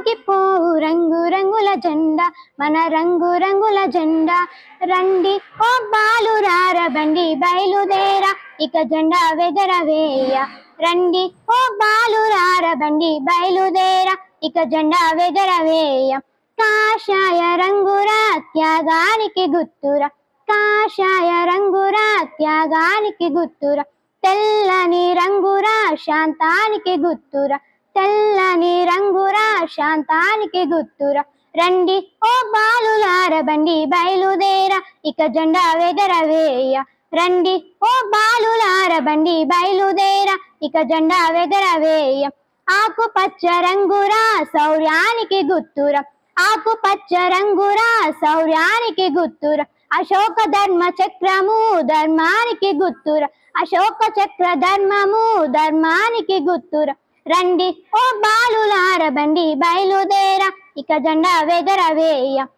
సాగిపోవు రంగు రంగుల జెండా మన రంగు రంగుల జెండా రండి ఓ బాలురార బండి బయలుదేరా ఇక జెండా వెగరవేయ రండి ఓ బాలురార బండి బయలుదేరా ఇక జెండా వెగరవేయ కాషాయ రంగురా త్యాగానికి గుర్తురా కాషాయ రంగురా త్యాగానికి గుర్తురా తెల్లని రంగురా శాంతానికి గుర్తురా తెల్లని రంగురా శాంతానికి గుర్తురా రండి ఓ బాలులార బండి బయలుదేరా ఇక జెండా వెగరవేయ రండి ఓ బాలులార బండి బయలుదేరా ఇక జెండా వెగరవేయ ఆకుపచ్చ రంగురా శౌర్యానికి గుర్తురా ఆకుపచ్చ రంగురా శౌర్యానికి గుర్తురా అశోక ధర్మ చక్రము ధర్మానికి గుర్తురా అశోక చక్ర ధర్మము ధర్మానికి గుర్తురా రండి ఓ బాలులార బండి బయలుదేరా ఇక జెండా వెగరవేయ